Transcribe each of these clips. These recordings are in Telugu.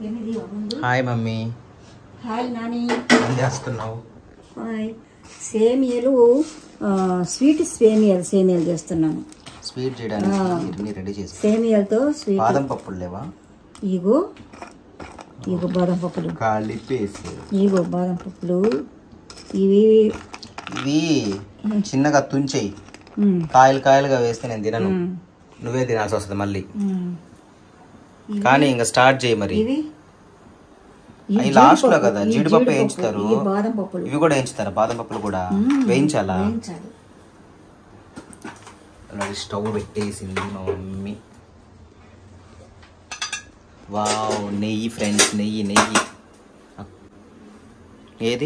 ఎనిమిది ముందు హాయ్ మమ్మీ హాయ్ నాని ఏం చేస్తున్నావు హాయ్ సేమియలు ఆ, స్వీట్ సేమియలు సేమియలు చేస్తున్నాను స్వీట్ చేయడానికి ఇవన్నీ రెడీ చేసి సేమియలతో స్వీట్ బాదం పప్పులు లేవా ఇగో ఇగో బాదం పప్పులు కలిపేసి ఇగో బాదం పప్పులు ఇవి ఇవి చిన్నగా తుంచేయి ఉమ్, కాయలు కాయలుగా వేస్తే నేను తినను ఉమ్, నువ్వే తినాల్సి వస్తుంది మళ్ళీ ఉమ్. కానీ ఇంకా స్టార్ట్ చేయి మరి ఇవి అవి లాస్ట్ లో కదా జీడిపప్పు వేయించుతారు ఇవి బాదం పప్పులు ఇవి కూడా వేయించుతారా బాదం పప్పులు కూడా వేయించాలా వేయించాలి అలాగే స్టవ్ పెట్టేసింది మా మమ్మీ వావ్ నెయ్యి ఫ్రెండ్స్ నెయ్యి నెయ్యి ఏది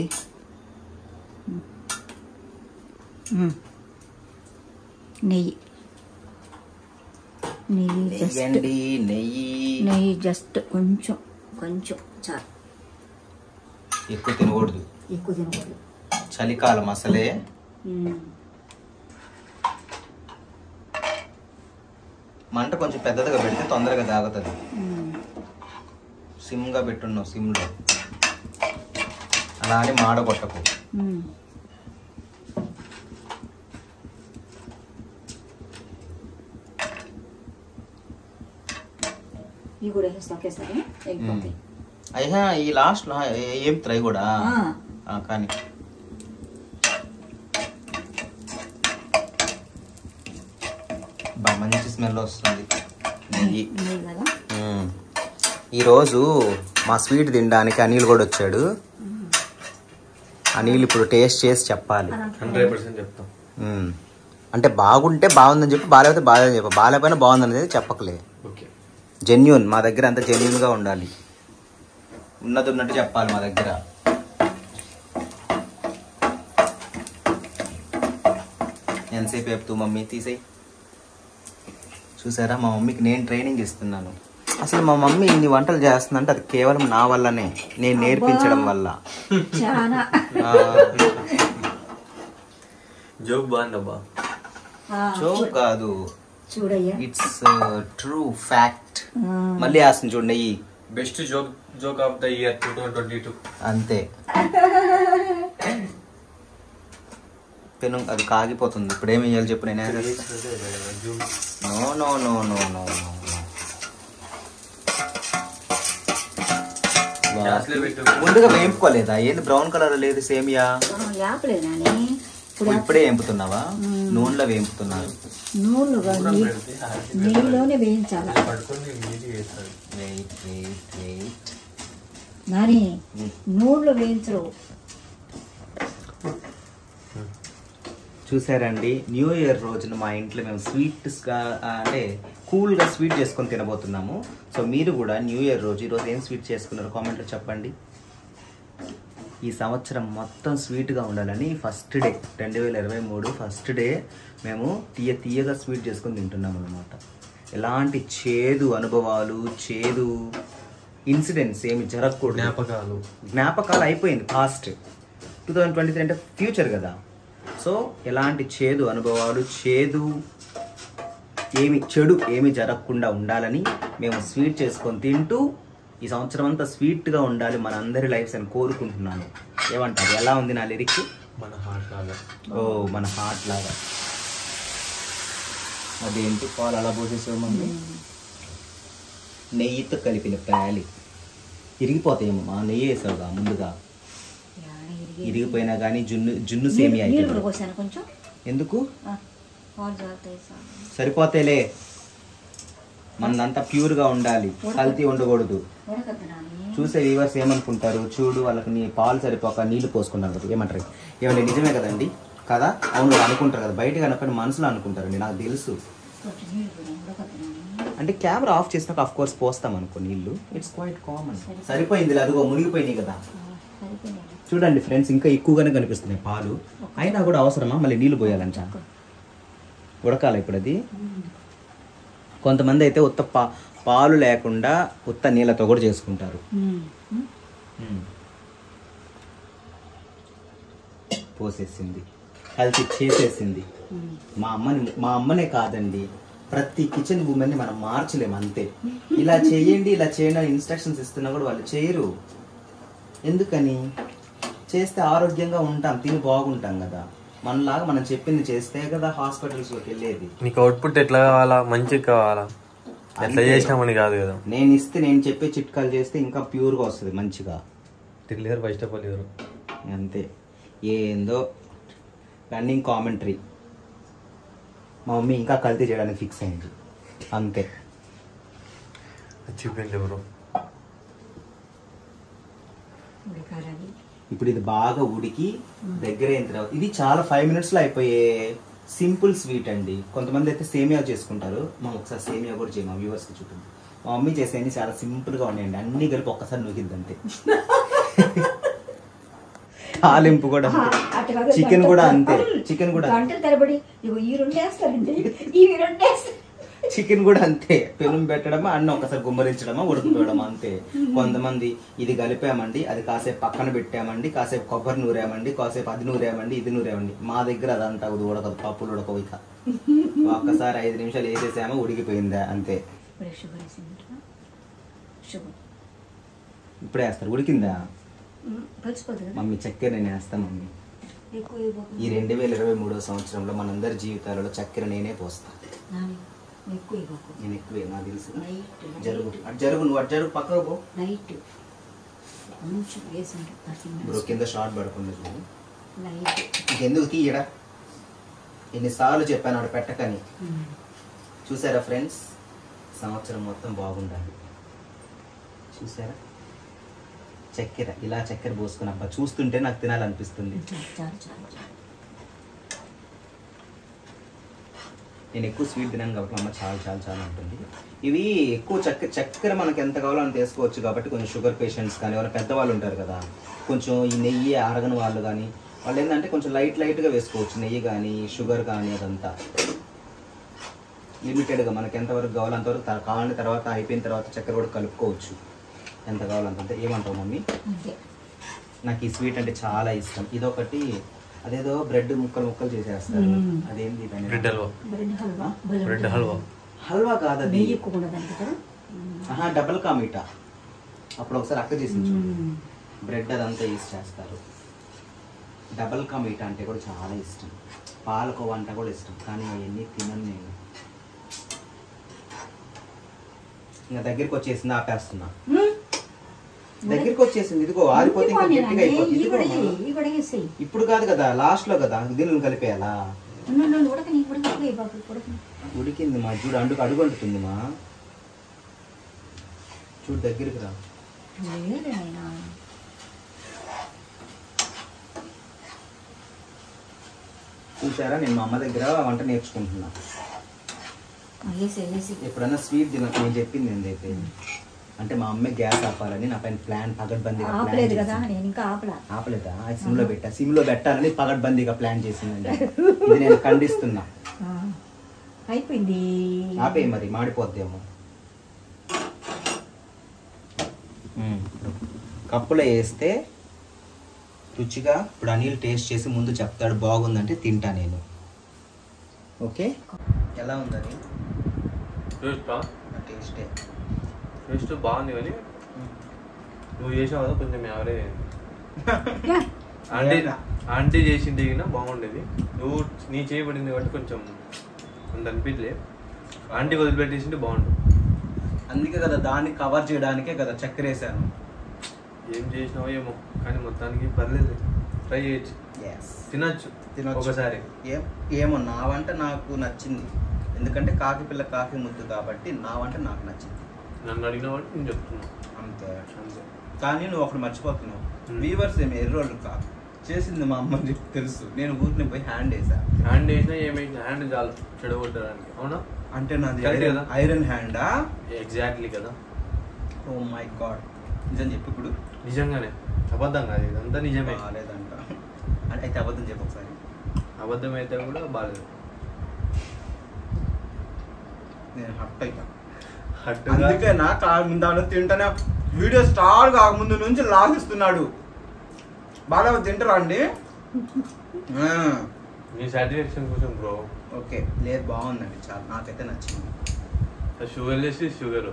ఉమ్. నెయ్యి నెయ్యి జస్ట్ నెయ్యండి నెయ్యి నెయ్యి జస్ట్ కొంచెం కొంచెం చాలు ఎక్కువ తినకూడదు ఎక్కువ తినకూడదు చలికాలం అసలే ఉమ్. మంట కొంచెం పెద్దదిగా పెడితే తొందరగా తాగుతుంది ఉమ్. సిమ్గా పెట్టున్నావు సిమ్లో అలా అని మాడగొట్టకు ఉమ్. ఇవి కూడా వేస్తాం ఒకేసారి ఎగ్గిపోతాయి అయ్యా ఈ లాస్ట్ ఏం త్రై కూడా ఆ. ఆ, కానీ బా మంచి స్మెల్ వస్తుంది నెయ్యి నెయ్యి కదా మ్మ్. ఈరోజు మా స్వీట్ తినడానికి అనిల్ కూడా వచ్చాడు అనిల్ ఇప్పుడు టేస్ట్ చేసి చెప్పాలి హండ్రెడ్ పర్సెంట్ చెప్తాం మ్మ్. అంటే బాగుంటే బాగుందని చెప్పి బాగాలేకపోతే బాగాలేదని చెప్పి బాగాలేకపోయినా బాగుందనేది చెప్పకలే ఓకే జెన్యున్ మా దగ్గర అంత జెన్యున్ గా ఉండాలి ఉన్నది ఉన్నట్టు చెప్పాలి మా దగ్గర ఎంతసేపు చెప్తూ మమ్మీ తీసేయి చూసారా మా మమ్మీకి నేను ట్రైనింగ్ ఇస్తున్నాను అసలు మా మమ్మీ ఇన్ని వంటలు చేస్తుందంటే అది కేవలం నా వల్లనే నేను నేర్పించడం వల్ల చాలా ఆ, జోక్ బాగుందబ్బా ఆ, జోక్ కాదు చూడయ్యా ఇట్స్ ట్రూ ఫ్యాక్ట్ ఆ, మళ్ళీ వేస్తుంది చూడండి నెయ్యి best joke joke of the year two thousand twenty two అంతే పెను అది కాగిపోతుంది ఇప్పుడు ఏం వేయాలి చెప్పు నేను no no no no no no గ్యాస్లో పెట్టు. ముందుగా వేయింపుకోలేదా ఏంది బ్రౌన్ కలర్ లేదు సేమియా ఆ, యాపలే నాని ఇప్పుడు ఇప్పుడే వేంపుతున్నావా నూనెలో వేంపుతున్నారు నూనె నీ- నీళ్ళలోనే వేయించాలి పట్టుకొని నీటి వేస్తాడు వెయిట్ వెయిట్ వెయిట్ నాని నూనెలో వేయించరు చూసారండి న్యూ ఇయర్ రోజున మా ఇంట్లో మేము స్వీట్స్గా అంటే కూల్గా స్వీట్ చేసుకొని తినబోతున్నాము సో మీరు కూడా న్యూ ఇయర్ రోజు ఈరోజు ఏం స్వీట్ చేసుకున్నారు కామెంట్లో చెప్పండి ఈ సంవత్సరం మొత్తం స్వీట్గా ఉండాలని ఫస్ట్ డే రెండు వేల ఇరవై మూడు ఫస్ట్ డే మేము తీయ తీయగా స్వీట్ చేసుకొని తింటున్నాం అనమాట ఎలాంటి చేదు అనుభవాలు చేదు ఇన్సిడెంట్స్ ఏమి జరగకూడదు జ్ఞాపకాలు జ్ఞాపకాలు అయిపోయింది past two thousand twenty three అంటే ఫ్యూచర్ కదా సో ఎలాంటి చేదు అనుభవాలు చేదు ఏమి చెడు ఏమి జరగకుండా ఉండాలని మేము స్వీట్ చేసుకొని తింటూ ఈ సంవత్సరం అంతా స్వీట్గా ఉండాలి మన అందరి లైఫ్స్ అని కోరుకుంటున్నాను ఏమంటారు ఎలా ఉంది నా లిరిక్ మన హార్ట్ లాగా ఓ మన హార్ట్ లాగా అదేంటి పాలు అలా పోసేసావు మమ్మీ నెయ్యితో కలిపిన ప్యాలి ఇరిగిపోతాయేమో మా నెయ్యి వేసావుగా ముందుగా ఇరిగిపోయినా కానీ జున్ను జున్ను సేమియా నీళ్ళు అవుతుంది కూడా పోసాను కొంచెం ఎందుకు ఆ, పాలు జాగ్రత్తగా వేసాను. సరిపోతేలే మనదంతా ప్యూర్గా ఉండాలి కల్తీ ఉండకూడదు ఉడకద్దు నాని చూసే వ్యూవర్స్ ఏమనుకుంటారు చూడు వాళ్ళకి నీ పాలు సరిపోక నీళ్లు పోసుకున్నారు కదా ఏమంటారు ఏమంటే నిజమే కదండి కదా అవును వాళ్ళు అనుకుంటారు కదా బయట కనుక మనసులో అనుకుంటారండి నాకు తెలుసు కొంచెం నీళ్ళు కూడా ఉడకద్దు నాని అంటే కెమెరా ఆఫ్ చేసినాక ఆఫ్ కోర్స్ పోస్తాం అనుకో నీళ్లు ఇట్స్ క్వైట్ కామన్ సరిపోయింది అదిగో మునిగిపోయినాయి కదా ఆ, సరిపోయింది చూడండి ఫ్రెండ్స్ ఇంకా ఎక్కువగానే కనిపిస్తున్నాయి పాలు అయినా కూడా అవసరమా మళ్ళీ నీళ్లు పోయాలంట ఉడకాలి ఇప్పుడు అది కొంతమంది అయితే ఉత్త పా పాలు లేకుండా ఉత్త నీళ్ళతో కూడా చేసుకుంటారు ఉమ్, ఉమ్. మ్మ్. పోసేసింది కలిసి చేసేసింది మా అమ్మని మా అమ్మనే కాదండి ప్రతి కిచెన్ ఉమెన్ని మనం మార్చలేము అంతే ఇలా చేయండి ఇలా చేయండి అని ఇన్స్ట్రక్షన్స్ ఇస్తున్నా కూడా వాళ్ళు చేయరు ఎందుకని చేస్తే ఆరోగ్యంగా ఉంటాం తిని బాగుంటాం కదా మనలాగా మనం చెప్పింది చేస్తే కదా హాస్పిటల్స్లోకి వెళ్ళేది నీకు అవుట్పుట్ ఎట్లా కావాలా మంచిగా కావాలా ఎట్లా అంతే. చేసినామని కాదు కదా నేను ఇస్తే నేను చెప్పే చిట్కాలు చేస్తే ఇంకా ప్యూర్గా వస్తుంది మంచిగా తెలియదు ఫస్ట్ ఆఫ్ ఆల్ ఎవరు అంతే ఏందో రన్నింగ్ కామెంటరీ మా మమ్మీ ఇంకా కల్తీ చేయడానికి ఫిక్స్ అయింది అంతే అచీవ్మెంట్ ఎవరు ఉడకాలని ఇప్పుడు ఇది బాగా ఉడికి దగ్గర అయిన తర్వాత ఇది చాలా ఫైవ్ మినిట్స్లో అయిపోయే సింపుల్ స్వీట్ అండి కొంతమంది అయితే సేమియా చేసుకుంటారు మనం ఒకసారి సేమియా కూడా చేయం మా వ్యూవర్స్కి చూపింది మా మమ్మీ చేసేది చాలా సింపుల్గా ఉన్నాయండి అన్ని కలిపి ఒక్కసారి నూకిద్ది అంతే తాలింపు కూడా అంతే చికెన్ కూడా అంతే చికెన్ కూడా అంతే. గంటల తరబడి ఇగో ఈ రెండు వేస్తారండి ఇవి రెండు వేస్తారు చికెన్ కూడా అంతే పెనం పెట్టడమా అన్న ఒకసారి గుమ్మరించడమా ఉడకపోవడం అంతే కొంతమంది ఇది కలిపామండి అది కాసేపు పక్కన పెట్టామండి కాసేపు కొబ్బరి నూరామండి కాసేపు అది నూరామండి ఇది నూరామండి మా దగ్గర అదంతా అది ఉడకదు పప్పులు ఉడకవు ఇక ఒక్కసారి ఐదు నిమిషాలు వేసేసామో ఉడికిపోయిందా అంతే ఇప్పుడే షుగర్ వేసింది షుగర్ ఇప్పుడే వేస్తారు ఉడికిందా కలిసిపోతుంది కదా మమ్మీ చక్కెర నేను వేస్తా మమ్మీ ఎక్కువ ఇవ్వకు. ఈ రెండు వేల ఇరవై మూడో సంవత్సరంలో మనందరి జీవితాలలో చక్కెర నేనే పోస్తా నాని, ఎక్కువ ఇవ్వకు నేను ఎక్కువే నాకు తెలుసు లైట్ జరుగు అటు జరుగు నువ్వు అటు జరుగు పక్కకు పో లైట్ కొంచెం వేసిండు బ్రో కింద షార్ట్ పడకుండా చూడు లైట్ ఇంకెందుకు తీయడా ఎన్నిసార్లు చెప్పాను ఆడ పెట్టకని చూసారా ఫ్రెండ్స్ సంవత్సరం మొత్తం బాగుండాలి చూసారా చక్కెర ఇలా చక్కెర పోసుకుని అబ్బా చూస్తుంటే నాకు తినాలనిపిస్తుంది చాలు చాలు చాలు చాలు నేను ఎక్కువ స్వీట్ తినాను కాబట్టి మా అమ్మ చాలా చాలా చాలా ఉంటుంది ఇవి ఎక్కువ చక్కెర చక్కెర మనకి ఎంత కావాలో అంత వేసుకోవచ్చు కాబట్టి కొంచెం షుగర్ పేషెంట్స్ కానీ ఎవరైనా పెద్దవాళ్ళు ఉంటారు కదా కొంచెం ఈ నెయ్యి అరగని వాళ్ళు కానీ వాళ్ళు ఏంటంటే కొంచెం లైట్ లైట్గా వేసుకోవచ్చు నెయ్యి కానీ షుగర్ కానీ అదంతా లిమిటెడ్గా మనకి ఎంతవరకు కావాలో అంతవరకు త- కావాలంటే తర్వాత అయిపోయిన తర్వాత చక్కెర కూడా కలుపుకోవచ్చు ఎంత కావాలంత అంతే ఏమంటావు మమ్మీ అంతే నాకు ఈ స్వీట్ అంటే చాలా ఇష్టం ఇదొకటి అదేదో బ్రెడ్ ముక్కలు ముక్కలు చేసేస్తారు మ్మ్. అదేంటి దాని bread halwa bread halwa bread halwa halwa కాదు అది నెయ్యి ఎక్కువ ఉండదంట కదా ఆహా డబుల్ కా మీఠా అప్పుడు ఒకసారి అక్క చేసింది చూడు. మ్మ్. బ్రెడ్ అదంతా యూస్ చేస్తారు డబుల్ కా మీఠా అంటే కూడా చాలా ఇష్టం పాలకోవ అంటే కూడా ఇష్టం కానీ అవన్నీ తినను నేను ఇంకా దగ్గరికి వచ్చేసింది ఆపేస్తున్నా మ్మ్. దగ్గరికి వచ్చేసింది ఇదిగో ఆరిపోతే ఇంకా ఉంది గట్టిగా పోనీ అయిపోతుంది ఇవి కూడా ఇదిగో ఇవి, అమ్మా. ఇవి కూడా వేసేయి ఇప్పుడు కాదు కదా లాస్ట్ లో కదా ఇది నువ్వు కలిపేయాలా ఉండు, ఉండు, ఉడకని ఉడకని బాబు ఉడకని ఉడికింది మా చూడు అండుకు అడుగు అంటుతుంది మా చూడు దగ్గరికి రా లేదు నాయనా చూసారా నేను మా అమ్మ దగ్గర వంట నేర్చుకుంటున్నా వేసి వేసి ఎప్పుడన్నా స్వీట్ తిన నేను చెప్పింది ఏందైతే అంటే మా అమ్మ గ్యాస్ ఆపాలని నా పైన ప్లాన్ పగడ్బందీగా ప్లాన్ ఆపలేదు కదా చేసింది. నేను ఇంకా ఆపలా ఆపలేదా అది సిమ్ లో పెట్టా సిమ్ లో పెట్టాలని పగడ్బందీగా ప్లాన్ చేసిందండి ఇది నేను ఖండిస్తున్నా ఆ, అయిపోయింది ఆపేయి మరి మాడిపోద్దేమో మ్మ్. కప్పులో వేస్తే రుచిగా ఇప్పుడు అనిల్ టేస్ట్ చేసి ముందు చెప్తాడు బాగుందంటే తింటా నేను ఓకే ఎలా ఉందని టేస్టా నా టేస్టే టేస్ట్ బాగుంది కానీ నువ్వు చేసావు కదా కొంచెం యావరేజ్ అయింది యా, ఆంటీ ఏనా? ఆంటీ చేసింది గిన బాగుండేది నువ్వు నీ చేయబడింది కాబట్టి కొంచెం అంత అనిపించలే ఆంటీ వదిలిపెట్టేసింటే బాగుండు అందుకే కదా దాన్ని కవర్ చేయడానికే కదా చక్కెర వేసాను ఏం చేసినావో ఏమో కానీ మొత్తానికి పర్లేదు ట్రై చేయొచ్చు తినొచ్చు తినొచ్చు. ఒకసారి ఏం ఏమో నా వంట నాకు నచ్చింది ఎందుకంటే కాకి పిల్ల కాకి ముద్దు కాబట్టి నా వంట నాకు నచ్చింది నన్ను అడిగిన వాడు నేను చెప్తున్నా అంతే అంతే కానీ నువ్వు ఒకటి మర్చిపోతున్నావు Hmm. వీవర్స్ ఏమి ఎర్రోళ్ళు కాదు చేసింది మా అమ్మ అని చెప్పి తెలుసు నేను ఊరిని పోయి హ్యాండ్ వేసా హ్యాండ్ వేసినా ఏమైంది హ్యాండ్ చాలు చెడగొట్టడానికి అవునా అంటే నాది Correct ఐరన్ కదా? ఐరన్ హ్యాండా ఎగ్జాక్ట్లీ కదా ఓ మై గాడ్ నిజం చెప్పు ఇప్పుడు నిజంగానే అబద్ధం కాదు ఇదంతా నిజమే బాగాలేదంట అంటే అయితే అబద్ధం చెప్పు ఒకసారి అబద్ధం అయితే కూడా బాగాలేదు నేను హట్ అయితా హట్టుగా అందుకే నా దాని తింటానే వీడియో స్టార్ట్ కాకముందు నుంచి లాగిస్తున్నాడు బాగా తింటారా అండి ఆ, నీ సాటిస్ఫాక్షన్ కోసం బ్రో ఓకే లేదు బాగుందండి చాలా నాకైతే నచ్చింది షుగర్ వేసి షుగర్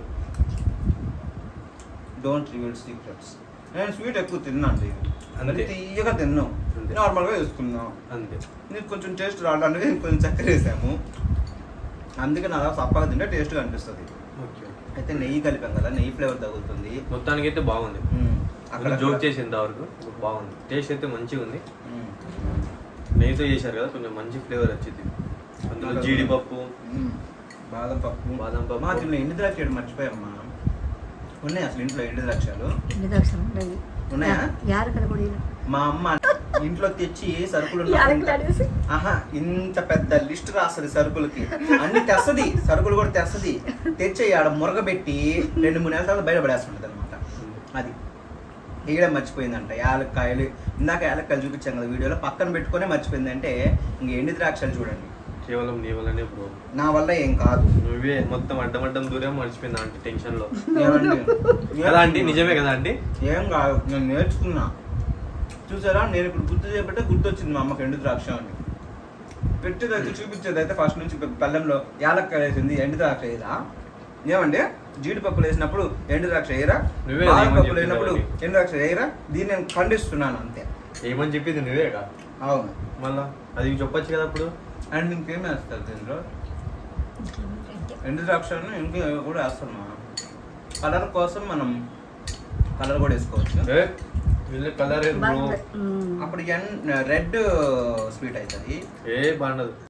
డోంట్ రివీల్ సీక్రెట్స్ నేను స్వీట్ ఎక్కువ తిన్నాండి అంతే. తీయగా తిన్నాం అంతే. నార్మల్గా వేసుకున్నాం అంతే నీకు కొంచెం టేస్ట్ రావడానికి కొంచెం చక్కెర వేసాము అందుకే నా సప్పగా తింటే టేస్ట్గా అనిపిస్తుంది ఓకే అయితే నెయ్యి కలిపాం కదా నెయ్యి ఫ్లేవర్ తగులుతుంది మొత్తానికి అయితే బాగుంది మ్మ్. అక్కడ అక్కడ జోక్ చేసి ఇంతవరకు బాగుంది టేస్ట్ అయితే మంచిగా ఉంది మ్మ్. నెయ్యితో చేశారు కదా కొంచెం మంచి ఫ్లేవర్ వచ్చింది అందులో జీడిపప్పు మ్మ్. బాదం పప్పు బాదం పప్పు. మా దీంట్లో ఎండు ద్రాక్ష మర్చిపోయామ్మా ఉన్నాయి అసలు ఇంట్లో ఎండు ద్రాక్షలు ఎన్ని దక్షిణ ఉన్నాయి ఉన్నాయా? యారకలు కూడా ఇలా. మా అమ్మ ఇంట్లో తెచ్చి సరుకులు యాలకులు ఉన్నప్పుడు- అనేసి. ఆహా ఇంత పెద్ద లిస్ట్ రాస్తుంది సరుకులకి అన్ని తెస్తది సరుకులు కూడా తెస్తది తెచ్చి ఆడ మురగబెట్టి రెండు మూడు నెలల తర్వాత బయట పడేస్తుంటది అనమాట అది వేయడం మర్చిపోయిందంట యాలక్కాయలు ఇందాక యాలక్కాయలు చూపించాం కదా వీడియోలో పక్కన పెట్టుకునే మర్చిపోయింది అంటే ఇంక ఎండి ద్రాక్షలు చూడండి కేవలం నీ వల్లనే బ్రో నా వల్ల ఏం కాదు నువ్వే మొత్తం అడ్డం అడ్డం దూరం మర్చిపోయింది అంటే టెన్షన్ లో ఏమండి? కదా ఆంటీ నిజమే కదా ఆంటీ ఏం కాదు నేను నేర్చుకున్నా చూసారా నేను ఇప్పుడు గుర్తు చేయబట్టే గుర్తొచ్చింది మా అమ్మకి ఎండు ద్రాక్ష అని పెట్టేది అయితే చూపించేది అయితే ఫస్ట్ నుంచి పె- పళ్ళెంలో యాలక్కాయ వేసింది ఎండు ద్రాక్ష వేయరా ఏమండి జీడిపప్పులు వేసినప్పుడు ఎండు ద్రాక్ష వేయరా నువ్వే బాదం ఏమని పప్పులు వేసినప్పుడు చెప్తున్నావు ఎండు ద్రాక్ష వేయరా దీన్ని నేను ఖండిస్తున్నాను అంతే ఏమని చెప్పింది నువ్వేగా అవును మళ్ళా అది చెప్పొచ్చు కదా అప్పుడు అండ్ ఇంకేం వేస్తారు దీంట్లో ఎండు ద్రాక్షను ఇంకా కూడా వేస్తాం కలర్ కోసం మనం కలర్ కూడా వేసుకోవచ్చు ఏ, వీళ్ళ కలర్ బ్రో బాగుంది. మ్మ్. అప్పుడు ఎన్ రెడ్ స్వీట్ అవుతుంది ఏ బాగుండదు